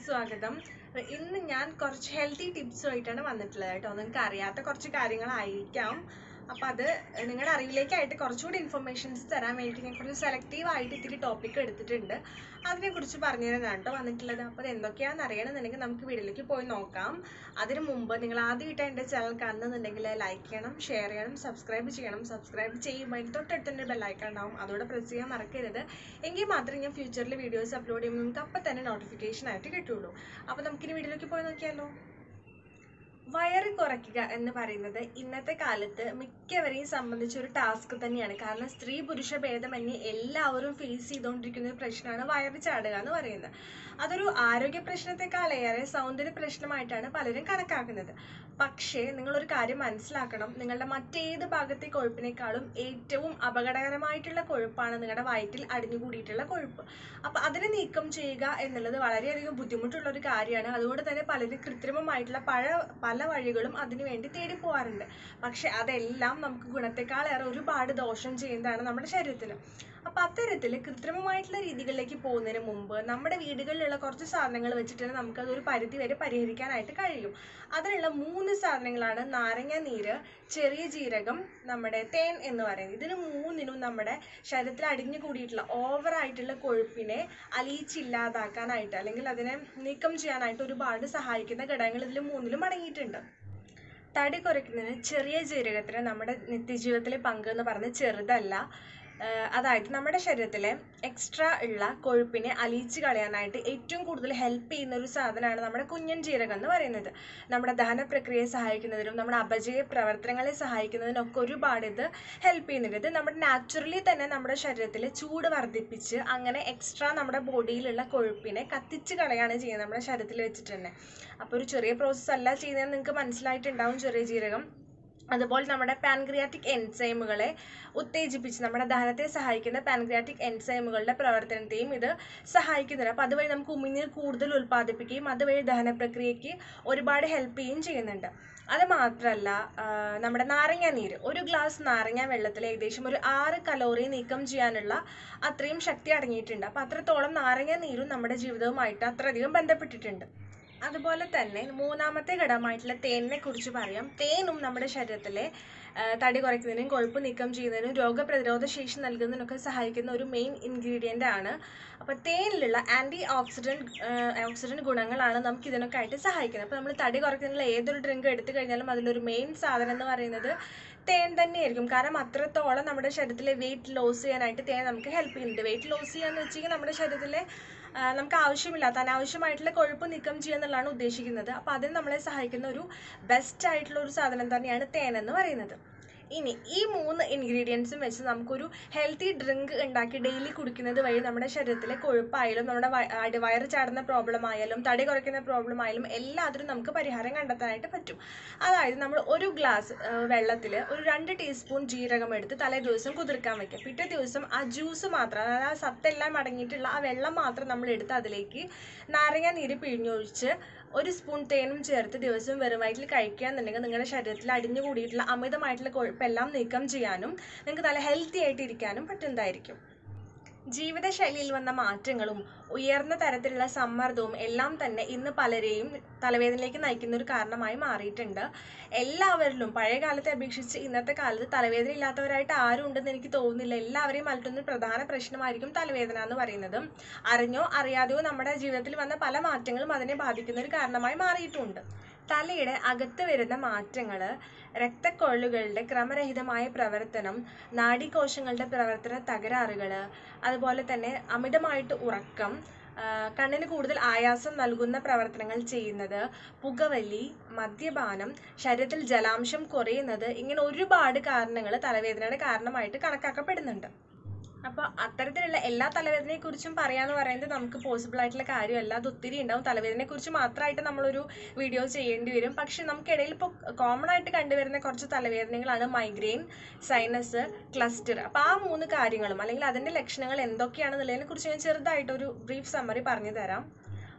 സ്വാഗതം ഇന്ന് ഞാൻ കുറച്ച് ഹെൽത്തി ടിപ്സുമായിട്ടാണ് വന്നിട്ടുള്ളത് കേട്ടോ നിങ്ങൾക്ക് അറിയാത്ത കുറച്ച് കാര്യങ്ങളായിരിക്കാം അപ്പം അത് നിങ്ങളുടെ അറിവിലേക്കായിട്ട് കുറച്ചുകൂടി ഇൻഫർമേഷൻസ് തരാൻ വേണ്ടിയിട്ട് ഞാൻ കുറച്ച് സെലക്റ്റീവ് ആയിട്ട് ഇത്തിരി ടോപ്പിക് എടുത്തിട്ടുണ്ട് അതിനെക്കുറിച്ച് പറഞ്ഞു തരാനാണ് കേട്ടോ വന്നിട്ടുള്ളത് അപ്പോൾ അത് എന്തൊക്കെയാണെന്ന് അറിയണമെന്നുണ്ടെങ്കിൽ നമുക്ക് വീഡിയോയിലേക്ക് പോയി നോക്കാം അതിന് മുമ്പ് നിങ്ങൾ ആദ്യമായിട്ട് എൻ്റെ ചാനൽ കാണുന്നുണ്ടെങ്കിൽ ലൈക്ക് ചെയ്യണം ഷെയർ ചെയ്യണം സബ്സ്ക്രൈബ് ചെയ്യണം സബ്സ്ക്രൈബ് ചെയ്യുമ്പോൾ അതിന് തൊട്ടടുത്ത് തന്നെ ബെല്ലൈക്കൺ ഉണ്ടാവും അതോടെ പ്രസ് ചെയ്യാൻ മറക്കരുത് എങ്കിൽ മാത്രമേ ഞാൻ ഫ്യൂച്ചറിൽ വീഡിയോസ് അപ്ലോഡ് ചെയ്യുമ്പോൾ നമുക്ക് അപ്പം തന്നെ നോട്ടിഫിക്കേഷൻ ആയിട്ട് കിട്ടുള്ളൂ അപ്പോൾ നമുക്കിനി വീഡിയോയിലേക്ക് പോയി നോക്കിയാലോ വയറ് കുറയ്ക്കുക എന്ന് പറയുന്നത് ഇന്നത്തെ കാലത്ത് മിക്കവരെയും സംബന്ധിച്ച ഒരു ടാസ്ക് തന്നെയാണ് കാരണം സ്ത്രീ പുരുഷ ഭേദമന്യേ എല്ലാവരും ഫേസ് ചെയ്തുകൊണ്ടിരിക്കുന്ന ഒരു പ്രശ്നമാണ് വയറ് ചാടുക എന്ന് പറയുന്നത് അതൊരു ആരോഗ്യ പ്രശ്നത്തെക്കാളേറെ സൗന്ദര്യ പ്രശ്നമായിട്ടാണ് പലരും കണക്കാക്കുന്നത് പക്ഷേ നിങ്ങളൊരു കാര്യം മനസ്സിലാക്കണം നിങ്ങളുടെ മറ്റേത് ഭാഗത്തെ കൊഴുപ്പിനേക്കാളും ഏറ്റവും അപകടകരമായിട്ടുള്ള കൊഴുപ്പാണ് നിങ്ങളുടെ വയറ്റിൽ അടിഞ്ഞുകൂടിയിട്ടുള്ള കൊഴുപ്പ് അപ്പം അതിനെ നീക്കം ചെയ്യുക എന്നുള്ളത് വളരെയധികം ബുദ്ധിമുട്ടുള്ള ഒരു കാര്യമാണ് അതുകൊണ്ട് തന്നെ പലരും കൃത്രിമമായിട്ടുള്ള പല പല വഴികളും അതിനു വേണ്ടി തേടി പോകാറുണ്ട് പക്ഷെ അതെല്ലാം നമുക്ക് ഗുണത്തെക്കാളേറെ ഒരുപാട് ദോഷം ചെയ്യുന്നതാണ് നമ്മുടെ ശരീരത്തിന് അപ്പം അത്തരത്തിൽ കൃത്രിമമായിട്ടുള്ള രീതികളിലേക്ക് പോകുന്നതിന് മുമ്പ് നമ്മുടെ വീടുകളിലുള്ള കുറച്ച് സാധനങ്ങൾ വെച്ചിട്ട് തന്നെ നമുക്കത് ഒരു പരിധി വരെ പരിഹരിക്കാനായിട്ട് കഴിയും അതിനുള്ള മൂന്ന് സാധനങ്ങളാണ് നാരങ്ങ നീര് ചെറിയ ജീരകം നമ്മുടെ തേൻ എന്ന് പറയുന്നത് ഇതിന് മൂന്നിനും നമ്മുടെ ശരീരത്തിൽ അടിഞ്ഞു കൂടിയിട്ടുള്ള ഓവറായിട്ടുള്ള കൊഴുപ്പിനെ അലിയിച്ചില്ലാതാക്കാനായിട്ട് അല്ലെങ്കിൽ അതിനെ നീക്കം ചെയ്യാനായിട്ട് ഒരുപാട് സഹായിക്കുന്ന ഘടകങ്ങൾ ഇതിൽ മൂന്നിലും അടങ്ങിയിട്ടുണ്ട് തടി കുറയ്ക്കുന്നതിന് ചെറിയ ജീരകത്തിന് നമ്മുടെ നിത്യജീവിതത്തിലെ പങ്ക് എന്ന് പറയുന്നത് ചെറുതല്ല ആഹ് അതായത് നമ്മുടെ ശരീരത്തിലെ എക്സ്ട്രാ ഉള്ള കൊഴുപ്പിനെ അലിയിച്ച് കളയാനായിട്ട് ഏറ്റവും കൂടുതൽ ഹെൽപ്പ് ചെയ്യുന്ന ഒരു സാധനമാണ് നമ്മുടെ കുഞ്ഞൻ ജീരകം എന്ന് പറയുന്നത് നമ്മുടെ ദഹന പ്രക്രിയയെ സഹായിക്കുന്നതിനും നമ്മുടെ അപചയ പ്രവർത്തനങ്ങളെ സഹായിക്കുന്നതിനൊക്കെ ഒരുപാട് ഇത് ഹെൽപ്പ് ചെയ്യുന്നുണ്ട് ഇത് നമ്മുടെ നാച്ചുറലി തന്നെ നമ്മുടെ ശരീരത്തിൽ ചൂട് വർദ്ധിപ്പിച്ച് അങ്ങനെ എക്സ്ട്രാ നമ്മുടെ ബോഡിയിലുള്ള കൊഴുപ്പിനെ കത്തിച്ച് കളയാണ് ചെയ്യുന്നത് നമ്മുടെ ശരീരത്തിൽ വെച്ചിട്ട് തന്നെ അപ്പോൾ ഒരു ചെറിയ പ്രോസസ്സ് അല്ല ചെയ്യുന്നതെന്ന് നിങ്ങൾക്ക് മനസ്സിലായിട്ടുണ്ടാവും ചെറിയ ജീരകം അതുപോലെ നമ്മുടെ പാൻക്രിയാറ്റിക് എൻസൈമുകളെ ഉത്തേജിപ്പിച്ച് നമ്മുടെ ദഹനത്തെ സഹായിക്കുന്ന പാൻക്രിയാറ്റിക് എൻസൈമുകളുടെ പ്രവർത്തനത്തെയും ഇത് സഹായിക്കുന്നുണ്ട് അപ്പോൾ അതുവഴി നമുക്ക് ഉമിനീർ കൂടുതൽ ഉൽപ്പാദിപ്പിക്കുകയും അതുവഴി ദഹന പ്രക്രിയയ്ക്ക് ഒരുപാട് ഹെൽപ്പ് ചെയ്യുകയും ചെയ്യുന്നുണ്ട് അത് മാത്രമല്ല നമ്മുടെ നാരങ്ങ നീര് ഒരു ഗ്ലാസ് നാരങ്ങ വെള്ളത്തിൽ ഏകദേശം ഒരു ആറ് കലോറി നീക്കം ചെയ്യാനുള്ള അത്രയും ശക്തി അടങ്ങിയിട്ടുണ്ട് അപ്പോൾ അത്രത്തോളം നാരങ്ങ നീരും നമ്മുടെ ജീവിതവുമായിട്ട് അത്രയധികം ബന്ധപ്പെട്ടിട്ടുണ്ട് അതുപോലെ തന്നെ മൂന്നാമത്തെ ഘടകമായിട്ടുള്ള തേനിനെ കുറിച്ച് പറയാം തേനും നമ്മുടെ ശരീരത്തിലെ ആ, തടി കുറയ്ക്കുന്നതിനും കൊഴുപ്പ് നീക്കം ചെയ്യുന്നതിനും രോഗപ്രതിരോധ ശേഷി നൽകുന്നതിനൊക്കെ സഹായിക്കുന്ന ഒരു മെയിൻ ഇൻഗ്രീഡിയൻ്റ് ആണ് അപ്പോൾ തേനിലുള്ള ആൻറ്റി ഓക്സിഡൻറ്റ് ഓക്സിഡൻറ്റ് ഗുണങ്ങളാണ് നമുക്ക് ഇതിനൊക്കെ ആയിട്ട് സഹായിക്കുന്നത് അപ്പോൾ നമ്മൾ തടി കുറയ്ക്കുന്നതിനുള്ള ഏതൊരു ഡ്രിങ്ക് എടുത്തു കഴിഞ്ഞാലും അതിലൊരു മെയിൻ സാധനം എന്ന് പറയുന്നത് തേൻ തന്നെയായിരിക്കും കാരണം അത്രത്തോളം നമ്മുടെ ശരീരത്തിലെ വെയിറ്റ് ലോസ് ചെയ്യാനായിട്ട് തേൻ നമുക്ക് ഹെൽപ്പ് ചെയ്യുന്നുണ്ട് വെയിറ്റ് ലോസ് ചെയ്യാന്ന് വെച്ചെങ്കിൽ നമ്മുടെ ശരീരത്തിലെ ആ, നമുക്ക് ആവശ്യമില്ലാത്ത അനാവശ്യമായിട്ടുള്ള കൊഴുപ്പ് നീക്കം ചെയ്യുക എന്നുള്ളതാണ് ഉദ്ദേശിക്കുന്നത് അപ്പോൾ അതിന് നമ്മളെ സഹായിക്കുന്ന ഒരു ബെസ്റ്റ് ആയിട്ടുള്ള ഒരു സാധനം തന്നെയാണ് തേൻ എന്ന് പറയുന്നത് ഇനി ഈ മൂന്ന് ഇൻഗ്രീഡിയൻസും വെച്ച് നമുക്കൊരു ഹെൽത്തി ഡ്രിങ്ക് ഉണ്ടാക്കി ഡെയിലി കുടിക്കുന്നത് വഴി നമ്മുടെ ശരീരത്തിലെ കൊഴുപ്പായാലും നമ്മുടെ വയ- അടി- വയറ് ചാടുന്ന പ്രോബ്ലം ആയാലും തടി കുറയ്ക്കുന്ന പ്രോബ്ലം ആയാലും എല്ലാത്തിനും നമുക്ക് പരിഹാരം കണ്ടെത്താനായിട്ട് പറ്റും അതായത് നമ്മൾ ഒരു ഗ്ലാസ് വെള്ളത്തിൽ ഒരു രണ്ട് ടീസ്പൂൺ ജീരകം എടുത്ത് തലേ ദിവസം കുതിർക്കാൻ വെക്കുക പിറ്റേ ദിവസം ആ ജ്യൂസ് മാത്രം അതായത് ആ സത്തെല്ലാം അടങ്ങിയിട്ടുള്ള ആ വെള്ളം മാത്രം നമ്മൾ എടുത്ത് അതിലേക്ക് നാരങ്ങ നീര് പിഴിഞ്ഞൊഴിച്ച് ഒരു സ്പൂൺ തേനും ചേർത്ത് ദിവസവും വെറും വയറ്റിൽ കഴിക്കുക എന്നുണ്ടെങ്കിൽ നിങ്ങളുടെ ശരീരത്തിൽ അടിഞ്ഞു കൂടിയിട്ടുള്ള അമിതമായിട്ടുള്ള കൊഴുപ്പെല്ലാം നീക്കം ചെയ്യാനും നിങ്ങൾക്ക് നല്ല ഹെൽത്തി ആയിട്ട് ഇരിക്കാനും പറ്റുന്നതായിരിക്കും ജീവിതശൈലിയിൽ വന്ന മാറ്റങ്ങളും ഉയർന്ന തരത്തിലുള്ള സമ്മർദ്ദവും എല്ലാം തന്നെ ഇന്ന് പലരെയും തലവേദനയിലേക്ക് നയിക്കുന്ന ഒരു കാരണമായി മാറിയിട്ടുണ്ട് എല്ലാവരിലും പഴയ കാലത്തെ അപേക്ഷിച്ച് ഇന്നത്തെ കാലത്ത് തലവേദന ഇല്ലാത്തവരായിട്ട് ആരും ഉണ്ടെന്ന് എനിക്ക് തോന്നുന്നില്ല എല്ലാവരെയും അലട്ടുന്ന ഒരു പ്രധാന പ്രശ്നമായിരിക്കും തലവേദന എന്ന് പറയുന്നത് അറിഞ്ഞോ അറിയാതെയോ നമ്മുടെ ജീവിതത്തിൽ വന്ന പല മാറ്റങ്ങളും അതിനെ ബാധിക്കുന്ന ഒരു കാരണമായി മാറിയിട്ടുണ്ട് തലയുടെ അകത്ത് വരുന്ന മാറ്റങ്ങൾ രക്തക്കൊഴലുകളുടെ ക്രമരഹിതമായ പ്രവർത്തനം നാഡീകോശങ്ങളുടെ പ്രവർത്തന തകരാറുകൾ അതുപോലെ തന്നെ അമിതമായിട്ട് ഉറക്കം ആ, കണ്ണിന് കൂടുതൽ ആയാസം നൽകുന്ന പ്രവർത്തനങ്ങൾ ചെയ്യുന്നത് പുകവലി മദ്യപാനം ശരീരത്തിൽ ജലാംശം കുറയുന്നത് ഇങ്ങനെ ഒരുപാട് കാരണങ്ങൾ തലവേദനയുടെ കാരണമായിട്ട് കണക്കാക്കപ്പെടുന്നുണ്ട് അപ്പോൾ അത്തരത്തിലുള്ള എല്ലാ തലവേദനയെ കുറിച്ചും പറയാന്ന് പറയുന്നത് നമുക്ക് പോസിബിൾ ആയിട്ടുള്ള കാര്യമല്ല അത് ഒത്തിരി ഉണ്ടാവും തലവേദനയെ കുറിച്ച് മാത്രമായിട്ട് നമ്മളൊരു വീഡിയോ ചെയ്യേണ്ടി വരും പക്ഷെ നമുക്കിടയിൽ ഇപ്പോൾ കോമൺ ആയിട്ട് കണ്ടുവരുന്ന കുറച്ച് തലവേദനകളാണ് മൈഗ്രെയിൻ സൈനസ് ക്ലസ്റ്റർ അപ്പോൾ ആ മൂന്ന് കാര്യങ്ങളും അല്ലെങ്കിൽ അതിൻ്റെ ലക്ഷണങ്ങൾ എന്തൊക്കെയാണെന്നുള്ളതിനെ കുറിച്ച് ഞാൻ ചെറുതായിട്ടൊരു ബ്രീഫ് സമ്മറി പറഞ്ഞു തരാം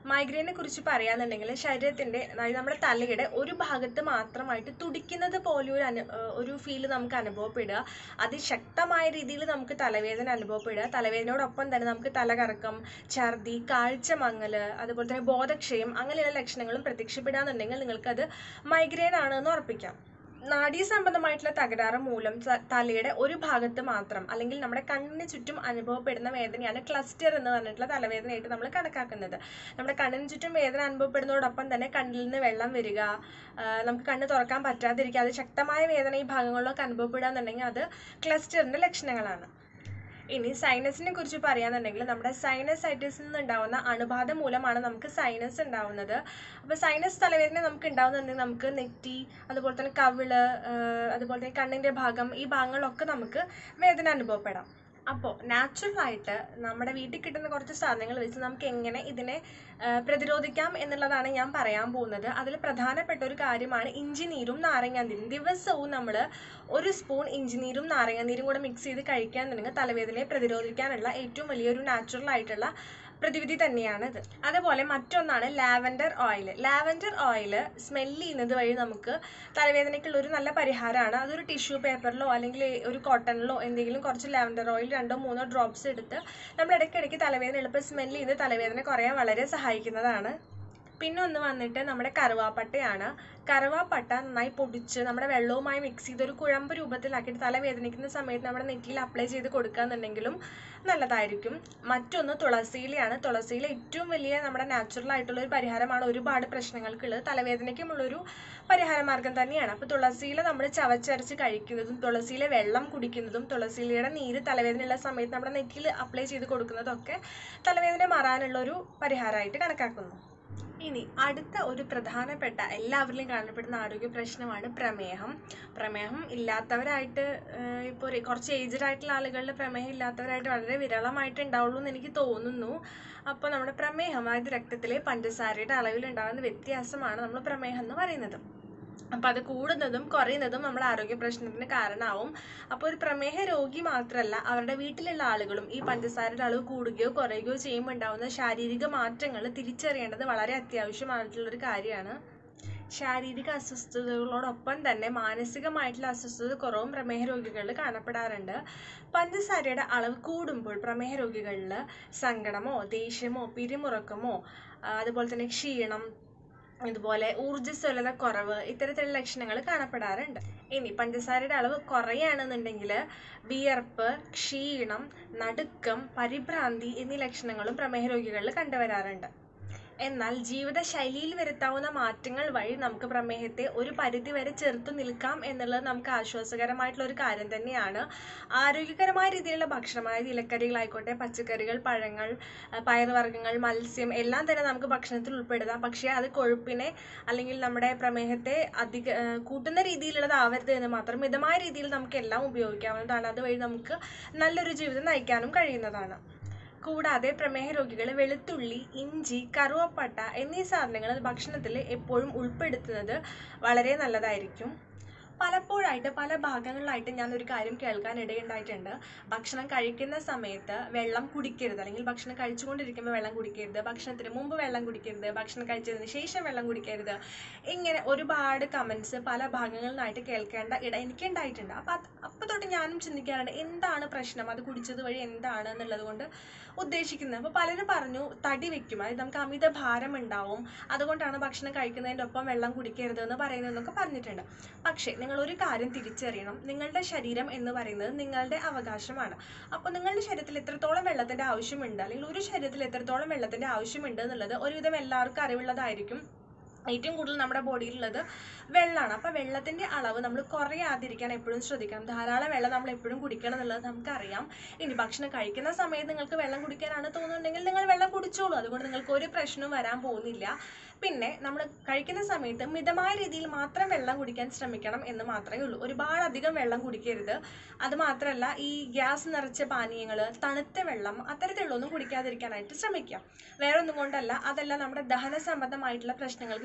മൈഗ്രെയിനെ കുറിച്ച് പറയാന്നുണ്ടെങ്കിൽ ശരീരത്തിന്റെ അതായത് നമ്മുടെ തലയുടെ ഒരു ഭാഗത്ത് മാത്രമായിട്ട് തുടിക്കുന്നത് പോലെ ഒരു അനു ഏഹ് ഒരു ഫീല് നമുക്ക് അനുഭവപ്പെടുക അതിശക്തമായ രീതിയിൽ നമുക്ക് തലവേദന അനുഭവപ്പെടുക തലവേദനയോടൊപ്പം തന്നെ നമുക്ക് തലകറക്കം ഛർദി കാഴ്ച മങ്ങല് അതുപോലെ തന്നെ ബോധക്ഷയം അങ്ങനെയുള്ള ലക്ഷണങ്ങളും പ്രത്യക്ഷപ്പെടാന്നുണ്ടെങ്കിൽ നിങ്ങൾക്കത് മൈഗ്രെയിൻ ആണെന്ന് ഉറപ്പിക്കാം നാഡീ സംബന്ധമായിട്ടുള്ള തകരാറ് മൂലം ത- തലയുടെ ഒരു ഭാഗത്ത് മാത്രം അല്ലെങ്കിൽ നമ്മുടെ കണ്ണിന് ചുറ്റും അനുഭവപ്പെടുന്ന വേദനയാണ് ക്ലസ്റ്റർ എന്ന് പറഞ്ഞിട്ടുള്ള തലവേദനയായിട്ട് നമ്മൾ കണക്കാക്കുന്നത് നമ്മുടെ കണ്ണിന് ചുറ്റും വേദന അനുഭവപ്പെടുന്നതോടൊപ്പം തന്നെ കണ്ണിൽ നിന്ന് വെള്ളം വരിക ആ, നമുക്ക് കണ്ണ് തുറക്കാൻ പറ്റാതിരിക്കുക അത് ശക്തമായ വേദന ഈ ഭാഗങ്ങളിലൊക്കെ അനുഭവപ്പെടുക എന്നുണ്ടെങ്കിൽ അത് ക്ലസ്റ്ററിന്റെ ലക്ഷണങ്ങളാണ് ഇനി സൈനസിനെ കുറിച്ച് പറയാന്നുണ്ടെങ്കിൽ നമ്മുടെ സൈനസൈറ്റിസിൽ നിന്ന് ഉണ്ടാവുന്ന അണുബാധ മൂലമാണ് നമുക്ക് സൈനസ് ഉണ്ടാവുന്നത് അപ്പോൾ സൈനസ് തലവേദന നമുക്ക് ഉണ്ടാവുന്നുണ്ടെങ്കിൽ നമുക്ക് നെറ്റി അതുപോലെ തന്നെ കവിള് ആഹ് അതുപോലെ തന്നെ കണ്ണിന്റെ ഭാഗം ഈ ഭാഗങ്ങളിലൊക്കെ നമുക്ക് വേദന അനുഭവപ്പെടാം അപ്പോൾ നാച്ചുറൽ ആയിട്ട് നമ്മുടെ വീട്ടിൽ കിട്ടുന്ന കുറച്ച് സാധനങ്ങൾ വെച്ച് നമുക്ക് എങ്ങനെ ഇതിനെ ആഹ് പ്രതിരോധിക്കാം എന്നുള്ളതാണ് ഞാൻ പറയാൻ പോകുന്നത് അതിൽ പ്രധാനപ്പെട്ട ഒരു കാര്യമാണ് ഇഞ്ചിനീരും നാരങ്ങാനീരും ദിവസവും നമ്മൾ ഒരു സ്പൂൺ ഇഞ്ചിനീരും നാരങ്ങാനീരും കൂടെ മിക്സ് ചെയ്ത് കഴിക്കുകയാണെന്നുണ്ടെങ്കിൽ തലവേദനയെ പ്രതിരോധിക്കാനുള്ള ഏറ്റവും വലിയൊരു നാച്ചുറൽ ആയിട്ടുള്ള പ്രതിവിധി തന്നെയാണ് ഇത് അതുപോലെ മറ്റൊന്നാണ് lavender oil lavender oil smell ചെയ്യുന്നത് വഴി നമുക്ക് തലവേദനയ്ക്കുള്ള ഒരു നല്ല പരിഹാരമാണ് അതൊരു ടിഷ്യൂ പേപ്പറിലോ അല്ലെങ്കിൽ ഒരു കോട്ടണിലോ എന്തെങ്കിലും കുറച്ച് ലാവൻഡർ ഓയിൽ രണ്ടോ മൂന്നോ ഡ്രോപ്സ് എടുത്ത് നമ്മൾ ഇടയ്ക്കിടയ്ക്ക് തലവേദന എളുപ്പം സ്മെല്ല് ചെയ്ത് തലവേദന കുറയാൻ വളരെ സഹായിക്കുന്നതാണ് പിന്നെ ഒന്ന് വന്നിട്ട് നമ്മുടെ കറുവാപ്പട്ടയാണ് കറുവാപ്പട്ട നന്നായി പൊടിച്ച് നമ്മുടെ വെള്ളവുമായി മിക്സ് ചെയ്ത് ഒരു കുഴമ്പ് രൂപത്തിലാക്കിയിട്ട് തലവേദനിക്കുന്ന സമയത്ത് നമ്മുടെ നെറ്റിയിൽ അപ്ലൈ ചെയ്ത് കൊടുക്കുകയെന്നുണ്ടെങ്കിലും നല്ലതായിരിക്കും മറ്റൊന്ന് തുളസിയിലയാണ് തുളസിയില ഏറ്റവും വലിയ നമ്മുടെ നാച്ചുറൽ ആയിട്ടുള്ള ഒരു പരിഹാരമാണ് ഒരുപാട് പ്രശ്നങ്ങൾക്കുള്ളത് തലവേദനയ്ക്കുമുള്ളൊരു പരിഹാര മാർഗം തന്നെയാണ് അപ്പോൾ തുളസിയില നമ്മൾ ചവച്ചരച്ച് കഴിക്കുന്നതും തുളസിയിലെ വെള്ളം കുടിക്കുന്നതും തുളസിയിലയുടെ നീര് തലവേദനയുള്ള സമയത്ത് നമ്മുടെ നെറ്റിയിൽ അപ്ലൈ ചെയ്ത് കൊടുക്കുന്നതൊക്കെ തലവേദന മാറാനുള്ള ഒരു പരിഹാരമായിട്ട് കണക്കാക്കുന്നു ഇനി അടുത്ത ഒരു പ്രധാനപ്പെട്ട എല്ലാവരിലും കാണപ്പെടുന്ന ആരോഗ്യ പ്രശ്നമാണ് പ്രമേഹം പ്രമേഹം ഇല്ലാത്തവരായിട്ട് ഇപ്പോൾ കുറച്ച് ഏജ്ഡ് ആയിട്ടുള്ള ആളുകളിൽ പ്രമേഹം ഇല്ലാത്തവരായിട്ട് വളരെ വിരളമായിട്ട് ഉണ്ടാവുള്ളൂ എന്ന് എനിക്ക് തോന്നുന്നു അപ്പോൾ നമ്മുടെ പ്രമേഹം അതായത് രക്തത്തിലെ പഞ്ചസാരയുടെ അളവിൽ ഉണ്ടാകുന്ന വ്യത്യാസമാണ് നമ്മൾ പ്രമേഹം എന്ന് പറയുന്നത് അപ്പോൾ അത് കൂടുന്നതും കുറയുന്നതും നമ്മുടെ ആരോഗ്യ പ്രശ്നത്തിന് കാരണമാവും അപ്പോൾ ഒരു പ്രമേഹ രോഗി മാത്രമല്ല അവരുടെ വീട്ടിലുള്ള ആളുകളും ഈ പഞ്ചസാരയുടെ അളവ് കൂടുകയോ കുറയുകയോ ചെയ്യുമ്പോൾ ഉണ്ടാവുന്ന ശാരീരിക മാറ്റങ്ങൾ തിരിച്ചറിയേണ്ടത് വളരെ അത്യാവശ്യമായിട്ടുള്ളൊരു കാര്യമാണ് ശാരീരിക അസ്വസ്ഥതകളോടൊപ്പം തന്നെ മാനസികമായിട്ടുള്ള അസ്വസ്ഥത കുറവും പ്രമേഹ രോഗികളിൽ കാണപ്പെടാറുണ്ട് പഞ്ചസാരയുടെ അളവ് കൂടുമ്പോൾ പ്രമേഹ രോഗികളിൽ സങ്കടമോ ദേഷ്യമോ പിരിമുറുക്കമോ ആ, അതുപോലെ തന്നെ ക്ഷീണം ഇതുപോലെ ഊർജ്ജസ്വലത കുറവ് ഇത്തരത്തിലുള്ള ലക്ഷണങ്ങൾ കാണപ്പെടാറുണ്ട് ഇനി പഞ്ചസാരയുടെ അളവ് കുറയുകയാണെന്നുണ്ടെങ്കിൽ വിയർപ്പ് ക്ഷീണം നടുക്കം പരിഭ്രാന്തി എന്നീ ലക്ഷണങ്ങളും പ്രമേഹ രോഗികളിൽ കണ്ടുവരാറുണ്ട് എന്നാൽ ജീവിതശൈലിയിൽ വരുത്താവുന്ന മാറ്റങ്ങൾ വഴി നമുക്ക് പ്രമേഹത്തെ ഒരു പരിധി വരെ ചെറുത്തു നിൽക്കാം എന്നുള്ളത് നമുക്ക് ആശ്വാസകരമായിട്ടുള്ള ഒരു കാര്യം തന്നെയാണ് ആരോഗ്യകരമായ രീതിയിലുള്ള ഭക്ഷണം അതായത് ഇലക്കറികളായിക്കോട്ടെ പച്ചക്കറികൾ പഴങ്ങൾ ആ, പയറുവർഗ്ഗങ്ങൾ മത്സ്യം എല്ലാം തന്നെ നമുക്ക് ഭക്ഷണത്തിൽ ഉൾപ്പെടുത്താം പക്ഷേ അത് കൊഴുപ്പിനെ അല്ലെങ്കിൽ നമ്മുടെ പ്രമേഹത്തെ അധിക ആ, കൂട്ടുന്ന രീതിയിലുള്ളതാവരുത് എന്ന് മാത്രം മിതമായ രീതിയിൽ നമുക്ക് എല്ലാം ഉപയോഗിക്കാവുന്നതാണ് അതുവഴി നമുക്ക് നല്ലൊരു ജീവിതം നയിക്കാനും കഴിയുന്നതാണ് കൂടാതെ പ്രമേഹ രോഗികൾ വെളുത്തുള്ളി ഇഞ്ചി കറുവപ്പട്ട എന്നീ സാധനങ്ങൾ ഭക്ഷണത്തിൽ എപ്പോഴും ഉൾപ്പെടുത്തുന്നത് വളരെ നല്ലതായിരിക്കും പലപ്പോഴായിട്ട് പല ഭാഗങ്ങളിലായിട്ട് ഞാൻ ഒരു കാര്യം കേൾക്കാൻ ഇടയുണ്ടായിട്ടുണ്ട് ഭക്ഷണം കഴിക്കുന്ന സമയത്ത് വെള്ളം കുടിക്കരുത് അല്ലെങ്കിൽ ഭക്ഷണം കഴിച്ചുകൊണ്ടിരിക്കുമ്പോൾ വെള്ളം കുടിക്കരുത് ഭക്ഷണത്തിന് മുമ്പ് വെള്ളം കുടിക്കരുത് ഭക്ഷണം കഴിച്ചതിന് ശേഷം വെള്ളം കുടിക്കരുത് ഇങ്ങനെ ഒരുപാട് കമൻസ് പല ഭാഗങ്ങളിൽ നിന്നായിട്ട് കേൾക്കേണ്ട ഇട എനിക്ക് ഉണ്ടായിട്ടുണ്ട് അപ്പം അത് അപ്പം തൊട്ട് ഞാനും ചിന്തിക്കാറുണ്ട് എന്താണ് പ്രശ്നം അത് കുടിച്ചത് വഴി എന്താണ് എന്നുള്ളത് കൊണ്ട് ഉദ്ദേശിക്കുന്നത് അപ്പോൾ പലരും പറഞ്ഞു തടി വെക്കും അതായത് നമുക്ക് അമിത ഭാരം ഉണ്ടാവും അതുകൊണ്ടാണ് ഭക്ഷണം കഴിക്കുന്നതിൻ്റെ ഒപ്പം വെള്ളം കുടിക്കരുത് എന്ന് പറയുന്നതെന്നൊക്കെ പറഞ്ഞിട്ടുണ്ട് പക്ഷേ നിങ്ങൾ ഒരു കാര്യം തിരിച്ചറിയണം നിങ്ങളുടെ ശരീരം എന്ന് പറയുന്നത് നിങ്ങളുടെ അവകാശമാണ് അപ്പോൾ നിങ്ങളുടെ ശരീരത്തിൽ എത്രത്തോളം വെള്ളത്തിൻ്റെ ആവശ്യമുണ്ട് അല്ലെങ്കിൽ ഒരു ശരീരത്തിൽ എത്രത്തോളം വെള്ളത്തിൻ്റെ ആവശ്യമുണ്ട് എന്നുള്ളത് ഒരുവിധം എല്ലാവർക്കും അറിവുള്ളതായിരിക്കും ഏറ്റവും കൂടുതൽ നമ്മുടെ ബോഡിയിലുള്ളത് വെള്ളമാണ് അപ്പോൾ വെള്ളത്തിൻ്റെ അളവ് നമ്മൾ കുറയാതിരിക്കാൻ എപ്പോഴും ശ്രദ്ധിക്കണം ധാരാളം വെള്ളം നമ്മൾ എപ്പോഴും കുടിക്കണം എന്നുള്ളത് നമുക്കറിയാം ഇനി ഭക്ഷണം കഴിക്കുന്ന സമയത്ത് നിങ്ങൾക്ക് വെള്ളം കുടിക്കാനാണ് തോന്നുന്നുണ്ടെങ്കിൽ നിങ്ങൾ വെള്ളം കുടിച്ചോളൂ അതുകൊണ്ട് നിങ്ങൾക്ക് ഒരു പ്രശ്നവും വരാൻ പോകുന്നില്ല പിന്നെ നമ്മൾ കഴിക്കുന്ന സമയത്ത് മിതമായ രീതിയിൽ മാത്രം വെള്ളം കുടിക്കാൻ ശ്രമിക്കണം എന്ന് മാത്രമേ ഉള്ളൂ ഒരുപാട് അധികം വെള്ളം കുടിക്കരുത് അത് മാത്രമല്ല ഈ ഗ്യാസ് നിറച്ച പാനീയങ്ങൾ തണുത്ത വെള്ളം അത്തരത്തിലുള്ളൊന്നും കുടിക്കാതിരിക്കാനായിട്ട് ശ്രമിക്കാം വേറെ ഒന്നും കൊണ്ടല്ല അതെല്ലാം നമ്മുടെ ദഹന സംബന്ധമായിട്ടുള്ള പ്രശ്നങ്ങൾക്ക്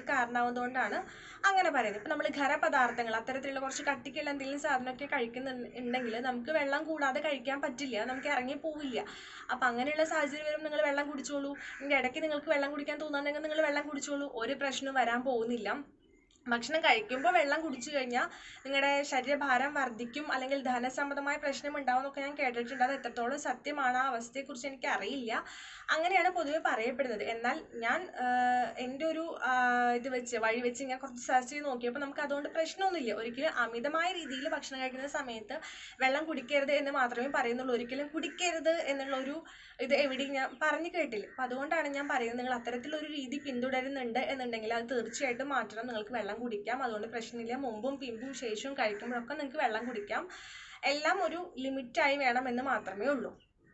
കാരണമാവുന്നതുകൊണ്ടാണ് അങ്ങനെ പറയുന്നത് ഇപ്പം നമ്മൾ ഖരപദാർത്ഥങ്ങൾ അത്തരത്തിലുള്ള കുറച്ച് കട്ടിക്കുള്ള എന്തെങ്കിലും സാധനമൊക്കെ കഴിക്കുന്നുണ്ടെങ്കിൽ നമുക്ക് വെള്ളം കൂടാതെ കഴിക്കാൻ പറ്റില്ല നമുക്ക് ഇറങ്ങി പോവില്ല അപ്പം അങ്ങനെയുള്ള സാഹചര്യം വരുമ്പോൾ നിങ്ങൾ വെള്ളം കുടിച്ചോളൂ ഇതിൻ്റെ ഇടയ്ക്ക് നിങ്ങൾക്ക് വെള്ളം കുടിക്കാൻ തോന്നുന്നുണ്ടെങ്കിൽ നിങ്ങൾ വെള്ളം കുടിച്ചോളൂ ഒരു പ്രശ്നവും വരാൻ പോകുന്നില്ല ഭക്ഷണം കഴിക്കുമ്പോൾ വെള്ളം കുടിച്ചു കഴിഞ്ഞാൽ നിങ്ങളുടെ ശരീരഭാരം വർദ്ധിക്കും അല്ലെങ്കിൽ ധനസംബന്ധമായ പ്രശ്നം ഉണ്ടാവും എന്നൊക്കെ ഞാൻ കേട്ടിട്ടുണ്ട് അത് എത്രത്തോളം സത്യമാണ് ആ അവസ്ഥയെക്കുറിച്ച് എനിക്ക് അറിയില്ല അങ്ങനെയാണ് പൊതുവെ പറയപ്പെടുന്നത് എന്നാൽ ഞാൻ ആഹ്, എൻ്റെ ഒരു ആഹ്, ഇത് വെച്ച് വഴി വെച്ച് ഞാൻ കുറച്ച് സെർച്ച് ചെയ്ത് നോക്കിയപ്പോൾ നമുക്ക് അതുകൊണ്ട് പ്രശ്നമൊന്നുമില്ല ഒരിക്കലും അമിതമായ രീതിയിൽ ഭക്ഷണം കഴിക്കുന്ന സമയത്ത് വെള്ളം കുടിക്കരുത് എന്ന് മാത്രമേ പറയുന്നുള്ളൂ ഒരിക്കലും കുടിക്കരുത് എന്നുള്ള ഒരു ഇത് എവിടെയും ഞാൻ പറഞ്ഞു കേട്ടില്ല അപ്പം അതുകൊണ്ടാണ് ഞാൻ പറയുന്നത് നിങ്ങൾ അത്തരത്തിലൊരു രീതി പിന്തുടരുന്നുണ്ട് എന്നുണ്ടെങ്കിൽ അത് തീർച്ചയായിട്ടും മാറ്റണം നിങ്ങൾക്ക് വെള്ളം കുടിക്കാം അതുകൊണ്ട് പ്രശ്നമില്ല മുമ്പും പിമ്പും ശേഷവും കഴിക്കുമ്പോഴൊക്കെ നിങ്ങൾക്ക് വെള്ളം കുടിക്കാം എല്ലാം ഒരു ലിമിറ്റായി വേണം എന്ന് മാത്രമേ ഉള്ളൂ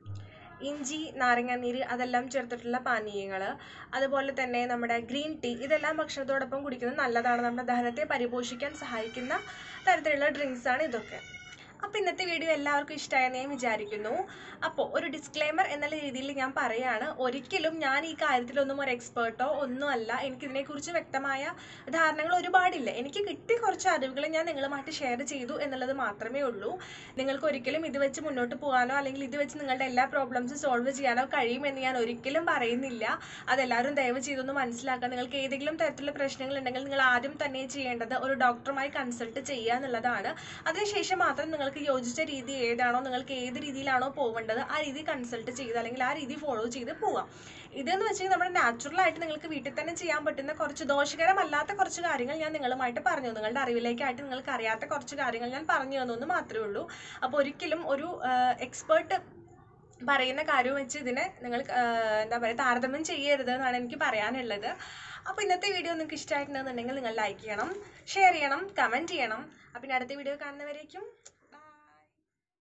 ഇഞ്ചി നാരങ്ങാനീര് അതെല്ലാം ചേർത്തിട്ടുള്ള പാനീയങ്ങൾ അതുപോലെ തന്നെ നമ്മുടെ ഗ്രീൻ ടീ ഇതെല്ലാം ഭക്ഷണത്തോടൊപ്പം കുടിക്കുന്നത് നല്ലതാണ് നമ്മുടെ ദഹനത്തെ പരിപോഷിക്കാൻ സഹായിക്കുന്ന തരത്തിലുള്ള ഡ്രിങ്ക്സ് ആണ് ഇതൊക്കെ അപ്പോൾ ഇന്നത്തെ വീഡിയോ എല്ലാവർക്കും ഇഷ്ടമായെന്ന് ഞാൻ വിചാരിക്കുന്നു അപ്പോൾ ഒരു ഡിസ്ക്ലെയിമർ എന്നുള്ള രീതിയിൽ ഞാൻ പറയുകയാണ് ഒരിക്കലും ഞാൻ ഈ കാര്യത്തിലൊന്നും ഒരു എക്സ്പേർട്ടോ ഒന്നുമല്ല എനിക്കിതിനെക്കുറിച്ച് വ്യക്തമായ ധാരണകൾ ഒരുപാടില്ല എനിക്ക് കിട്ടിയ കുറച്ച് അറിവുകൾ ഞാൻ നിങ്ങളുമായിട്ട് ഷെയർ ചെയ്തു എന്നുള്ളത് മാത്രമേ ഉള്ളൂ നിങ്ങൾക്ക് ഒരിക്കലും ഇത് വെച്ച് മുന്നോട്ട് പോകാനോ അല്ലെങ്കിൽ ഇത് വെച്ച് നിങ്ങളുടെ എല്ലാ പ്രോബ്ലംസും സോൾവ് ചെയ്യാനോ കഴിയുമെന്ന് ഞാൻ ഒരിക്കലും പറയുന്നില്ല അതെല്ലാവരും ദയവ് ചെയ്തൊന്ന് മനസ്സിലാക്കുക നിങ്ങൾക്ക് ഏതെങ്കിലും തരത്തിലുള്ള പ്രശ്നങ്ങൾ ഉണ്ടെങ്കിൽ നിങ്ങൾ ആദ്യം തന്നെ ചെയ്യേണ്ടത് ഒരു ഡോക്ടറുമായി കൺസൾട്ട് ചെയ്യുക എന്നുള്ളതാണ് അതിനുശേഷം മാത്രം നിങ്ങൾക്ക് യോജിച്ച രീതി ഏതാണോ നിങ്ങൾക്ക് ഏത് രീതിയിലാണോ പോവേണ്ടത് ആ രീതി കൺസൾട്ട് ചെയ്ത് അല്ലെങ്കിൽ ആ രീതി ഫോളോ ചെയ്ത് പോവാം ഇതെന്ന് വെച്ചാൽ നമ്മുടെ നാച്ചുറൽ ആയിട്ട് നിങ്ങൾക്ക് വീട്ടിൽ തന്നെ ചെയ്യാൻ പറ്റുന്ന കുറച്ച് ദോഷകരമല്ലാത്ത കുറച്ച് കാര്യങ്ങൾ ഞാൻ നിങ്ങളുമായിട്ട് പറഞ്ഞു നിങ്ങളുടെ അറിവിലേക്കായിട്ട് നിങ്ങൾക്ക് അറിയാത്ത കുറച്ച് കാര്യങ്ങൾ ഞാൻ പറഞ്ഞു തന്നു എന്ന് മാത്രമേ ഉള്ളൂ അപ്പോൾ ഒരിക്കലും ഒരു എക്സ്പേർട്ട് പറയുന്ന കാര്യം വെച്ച് ഇതിനെ നിങ്ങൾ എന്താ പറയുക താരതമ്യം ചെയ്യരുത് എന്നാണ് എനിക്ക് പറയാനുള്ളത് അപ്പോൾ ഇന്നത്തെ വീഡിയോ നിങ്ങൾക്ക് ഇഷ്ടമായിട്ടുണ്ടെന്നുണ്ടെങ്കിൽ നിങ്ങൾ ലൈക്ക് ചെയ്യണം ഷെയർ ചെയ്യണം കമൻറ്റ് ചെയ്യണം അപ്പം ഇനി അടുത്ത വീഡിയോ കാണുന്നവരേക്കും